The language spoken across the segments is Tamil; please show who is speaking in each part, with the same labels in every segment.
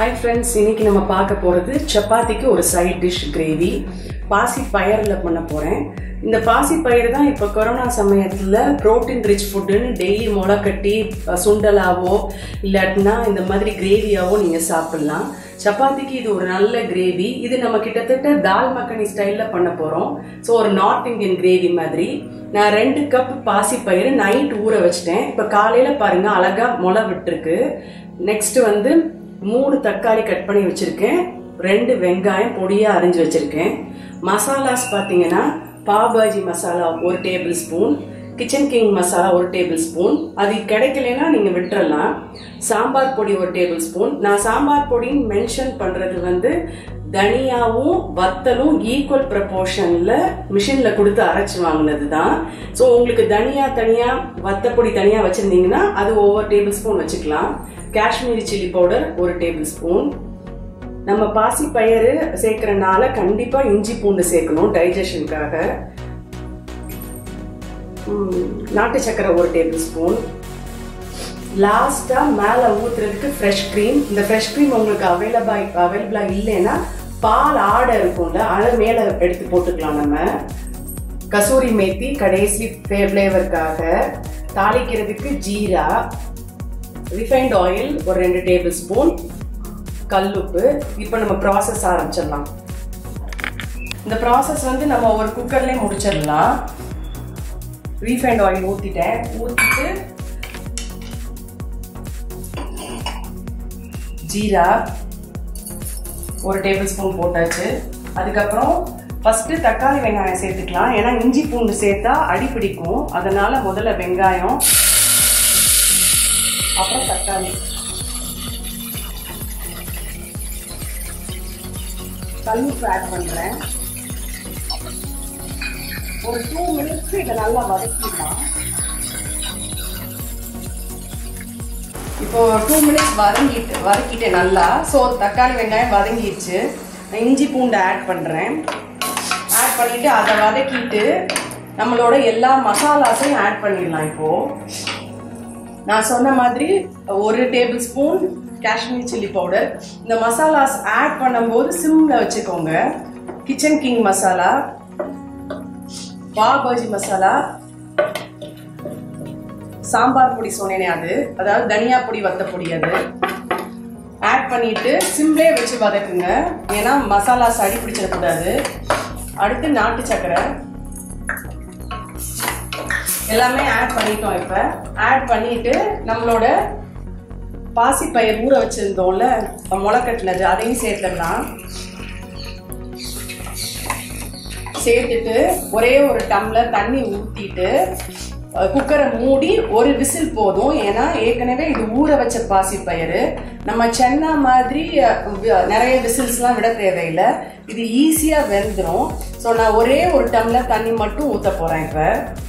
Speaker 1: ஹாய் ஃப்ரெண்ட்ஸ் இன்னைக்கு நம்ம பார்க்க போகிறது சப்பாத்திக்கு ஒரு சைட் டிஷ் கிரேவி பாசி பயரில் பண்ண போகிறேன் இந்த பாசி பயிர் தான் இப்போ கொரோனா சமயத்தில் ப்ரோட்டீன் ரிச் ஃபுட்டுன்னு டெய்லி முளை கட்டி அஹ், சுண்டலாவோ இல்லாட்டினா இந்த மாதிரி கிரேவியாவோ நீங்கள் சாப்பிட்லாம் சப்பாத்திக்கு இது ஒரு நல்ல கிரேவி இது நம்ம கிட்டத்தட்ட தால் மக்கனி ஸ்டைலில் பண்ண போகிறோம் ஸோ ஒரு நார்த் இந்தியன் கிரேவி மாதிரி நான் ரெண்டு கப் பாசி பயிர் நைட் ஊற வச்சிட்டேன் இப்போ காலையில் பாருங்கள் அழகாக முளை விட்டுருக்கு நெக்ஸ்ட் வந்து மூணு தக்காளி கட் பண்ணி வச்சிருக்கேன் ரெண்டு வெங்காயம் பொடியாக அரிஞ்சு வச்சிருக்கேன் மசாலாஸ் பார்த்தீங்கன்னா பாபாஜி மசாலா ஒரு tablespoon kitchen king masala ஒரு டேபிள் ஸ்பூன் அது கிடைக்கலனா நீங்கள் விட்டுறலாம் சாம்பார் பொடி ஒரு டேபிள் ஸ்பூன் நான் சாம்பார் பொடின்னு மென்ஷன் பண்ணுறது வந்து தனியாவும் வத்தலும் ஈக்குவல் ப்ரப்போர்ஷனில் மிஷினில் கொடுத்து அரைச்சி வாங்கினது தான் ஸோ உங்களுக்கு தனியா தனியாக வத்தப்பொடி தனியாக வச்சுருந்தீங்கன்னா அது ஒவ்வொரு டேபிள் ஸ்பூன் வச்சுக்கலாம் காஷ்மீரி சில்லி பவுடர் ஒரு டேபிள் ஸ்பூன் நம்ம பாசி பயிறு சேர்க்கறனால கண்டிப்பாக இஞ்சி பூண்டு சேர்க்கணும் டைஜஷனுக்காக ம், நாட்டு சக்கரை ஒரு டேபிள் ஸ்பூன் லாஸ்ட்டாக மேலே ஊற்றுறதுக்கு ஃப்ரெஷ் க்ரீம் இந்த ஃப்ரெஷ் க்ரீம் உங்களுக்கு அவைலபிள் அவைலபிளாக இல்லைன்னா பால் ஆடை இருக்கும்ல அதை மேலே எடுத்து போட்டுக்கலாம் நம்ம கசூரி மேத்தி கடைசி ஃப்ளேவருக்காக தாளிக்கிறதுக்கு ஜீரா ரிஃபைண்ட் ஆயில் ஒரு ரெண்டு டேபிள் ஸ்பூன் கல்லுப்பு இப்போ நம்ம ப்ராசஸ் ஆரம்பிச்சிடலாம் இந்த ப்ராசஸ் வந்து நம்ம ஒரு குக்கர்லேயே முடிச்சிடலாம் ரீஃபைண்ட் ஆயில் ஊற்றிட்டேன் ஊற்றிட்டு ஜீரா ஒரு டேபிள் ஸ்பூன் போட்டாச்சு அதுக்கப்புறம் ஃபஸ்ட்டு தக்காளி வெங்காயம் சேர்த்துக்கலாம் ஏன்னா இஞ்சி பூண்டு சேர்த்தா அடி பிடிக்கும் அதனால முதல்ல வெங்காயம் அப்புறம் தக்காளி கல்லுப்பு ஆட் பண்ணுறேன் ஒரு டூ மினிட்ஸ் இதை நல்லா வதக்கிடலாம் இப்போ டூ மினிட்ஸ் வதங்கிட்டு வதக்கிட்டேன் நல்லா ஸோ தக்காளி வெங்காயம் வதங்கிடுச்சு நான் இஞ்சி பூண்டு ஆட் பண்ணுறேன் ஆட் பண்ணிவிட்டு அதை வதக்கிட்டு நம்மளோட எல்லா மசாலாஸையும் ஆட் பண்ணிடலாம் இப்போது நான் சொன்ன மாதிரி ஒரு tablespoon Kashmir chilli powder இந்த மசாலாஸ் ஆட் பண்ணும்போது சிம்ல வச்சுக்கோங்க கிச்சன் கிங் மசாலா பாவ் பாஜி மசாலா சாம்பார் பொடி சொன்னேனே அது அதாவது தனியா பொடி வத்த பொடி அது ஆட் பண்ணிட்டு சிம்லே வச்சு வதக்குங்க ஏன்னா மசாலாஸ் அடி பிடிச்சிடக்கூடாது அடுத்து நாட்டு சக்கரை எல்லாமே ஆட் பண்ணிட்டோம் இப்போ ஆட் பண்ணிட்டு நம்மளோட பாசிப்பயிர் ஊற வச்சிருந்தோம்ல முளை கட்டினது அதையும் சேர்த்துடலாம் சேர்த்துட்டு ஒரே ஒரு டம்ளர் தண்ணி ஊற்றிட்டு குக்கரை மூடி ஒரு விசில் போதும் ஏன்னா ஏற்கனவே இது ஊற வச்ச பாசிப்பயிறு நம்ம சென்னா மாதிரி அஹ், வி- நிறைய விசில்ஸ்லாம் விட தேவையில்லை இது ஈஸியாக வெந்துடும் ஸோ நான் ஒரே ஒரு டம்ளர் தண்ணி மட்டும் ஊற்ற போகிறேன் இப்போ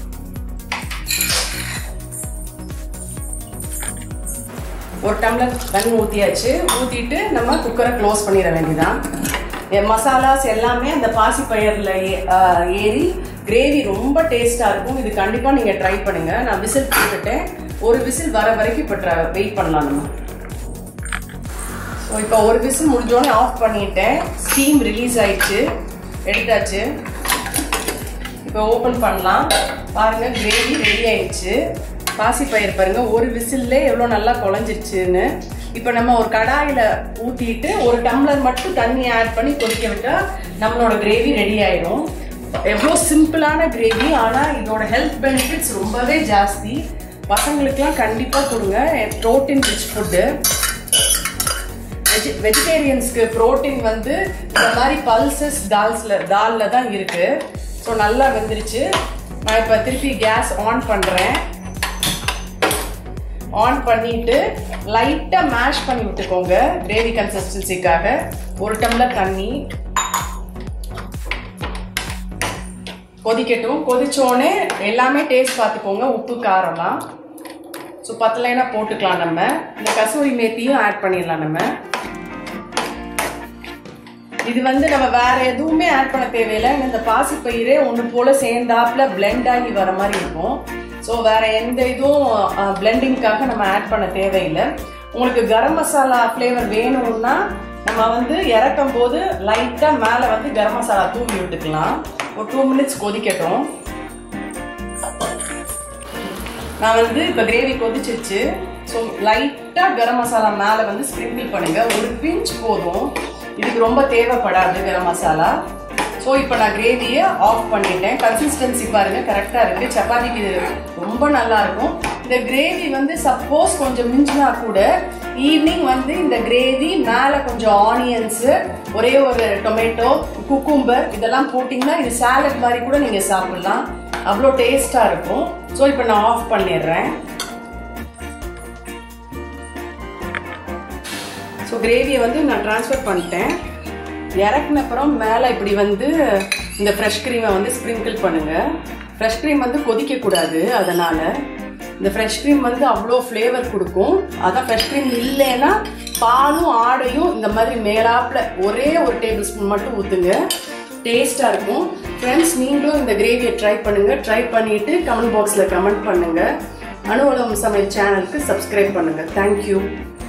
Speaker 1: ஒரு டம்ளர் தண்ணி ஊற்றியாச்சு ஊற்றிட்டு நம்ம குக்கரை க்ளோஸ் பண்ணிட வேண்டியதான் எ- மசாலாஸ் எல்லாமே அந்த பாசி பயிரில் ஏறி கிரேவி ரொம்ப டேஸ்ட்டாக இருக்கும் இது கண்டிப்பாக நீங்கள் ட்ரை பண்ணுங்கள் நான் விசில் போட்டுட்டேன் ஒரு விசில் வர வரைக்கும் இப்போ வெயிட் பண்ணலாம் நம்ம ஸோ இப்போ ஒரு விசில் முடிஞ்சோடனே ஆஃப் பண்ணிட்டேன் ஸ்டீம் ரிலீஸ் ஆயிடுச்சு எடுத்தாச்சு இப்போ ஓப்பன் பண்ணலாம் பாருங்க கிரேவி ரெடி ஆயிடுச்சு பாசிப்பயிர் பாருங்க ஒரு விசில்லே எவ்வளோ நல்லா குழஞ்சிருச்சுன்னு இப்போ நம்ம ஒரு கடாயில் ஊற்றிட்டு ஒரு டம்ளர் மட்டும் தண்ணி ஆட் பண்ணி கொதிக்க விட்டா நம்மளோட கிரேவி ரெடி ஆயிடும் எவ்வளோ சிம்பிளான கிரேவி ஆனால் இதோட ஹெல்த் பெனிஃபிட்ஸ் ரொம்பவே ஜாஸ்தி பசங்களுக்குலாம் கண்டிப்பாக கொடுங்க ப்ரோட்டீன் ரிச் ஃபுட்டு வெஜி வெஜிடேரியன்ஸ்க்கு புரோட்டீன் வந்து இந்த மாதிரி பல்சஸ் தால்ஸில் தாலில் தான் இருக்குது ஸோ நல்லா வெந்துருச்சு நான் இப்போ திருப்பி கேஸ் ஆன் பண்ணுறேன் ஆன் பண்ணிட்டு லைட்டாக மேஷ் பண்ணி விட்டுக்கோங்க கிரேவி கன்சிஸ்டன்சிக்காக ஒரு டம்ளர் தண்ணி கொதிக்கட்டும் கொதிச்சோடனே எல்லாமே டேஸ்ட் பார்த்துக்கோங்க உப்பு காரம்லாம் ஸோ பத்தலைனா போட்டுக்கலாம் நம்ம இந்த கசூரி மேத்தியும் ஆட் பண்ணிடலாம் நம்ம இது வந்து நம்ம வேற எதுவுமே ஆட் பண்ண தேவையில்லை இந்த பாசிப்பயிரே ஒன்று போல சேர்ந்தாப்புல blend ஆகி வர மாதிரி இருக்கும் ஸோ வேற எந்த இதுவும் பிளெண்டிங்காக நம்ம ஆட் பண்ண தேவையில்லை உங்களுக்கு கரம் மசாலா ஃப்ளேவர் வேணும்னா நம்ம வந்து இறக்கும் போது லைட்டாக மேலே வந்து கரம் மசாலா தூவி விட்டுக்கலாம் ஒரு டூ மினிட்ஸ் கொதிக்கட்டும் நான் வந்து இப்போ கிரேவி கொதிச்சிருச்சு ஸோ லைட்டாக கரம் மசாலா மேலே வந்து ஸ்ப்ரிங்கிள் பண்ணுங்க ஒரு பிஞ்ச் போதும் இதுக்கு ரொம்ப தேவைப்படாது கரம் மசாலா ஸோ இப்போ நான் கிரேவியை ஆஃப் பண்ணிட்டேன் கன்சிஸ்டன்சி பாருங்கள் கரெக்டாக இருக்குது சப்பாத்திக்கு இது ரொம்ப நல்லா இருக்கும் இந்த கிரேவி வந்து சப்போஸ் கொஞ்சம் மிஞ்சினா கூட ஈவினிங் வந்து இந்த கிரேவி மேலே கொஞ்சம் ஆனியன்ஸு ஒரே ஒரு டொமேட்டோ குக்கும்பர் இதெல்லாம் போட்டிங்கன்னா இது சாலட் மாதிரி கூட நீங்கள் சாப்பிட்லாம் அவ்வளோ டேஸ்ட்டாக இருக்கும் ஸோ இப்போ நான் ஆஃப் பண்ணிடுறேன் ஸோ கிரேவியை வந்து நான் ட்ரான்ஸ்ஃபர் பண்ணிட்டேன் இறக்குன அப்புறம் மேலே இப்படி வந்து இந்த ஃப்ரெஷ் க்ரீமை வந்து ஸ்ப்ரிங்கிள் பண்ணுங்கள் ஃப்ரெஷ் க்ரீம் வந்து கொதிக்கக்கூடாது அதனால் இந்த ஃப்ரெஷ் க்ரீம் வந்து அவ்வளோ ஃப்ளேவர் கொடுக்கும் அதான் ஃப்ரெஷ் க்ரீம் இல்லைன்னா பாலும் ஆடையும் இந்த மாதிரி மேலாப்பில் ஒரே ஒரு டேபிள் ஸ்பூன் மட்டும் ஊற்றுங்க டேஸ்ட்டாக இருக்கும் ஃப்ரெண்ட்ஸ் நீங்களும் இந்த கிரேவியை ட்ரை பண்ணுங்கள் ட்ரை பண்ணிவிட்டு கமெண்ட் பாக்ஸில் கமெண்ட் பண்ணுங்கள் அனுவலம் சமையல் சேனலுக்கு சப்ஸ்கிரைப் பண்ணுங்கள் தேங்க்யூ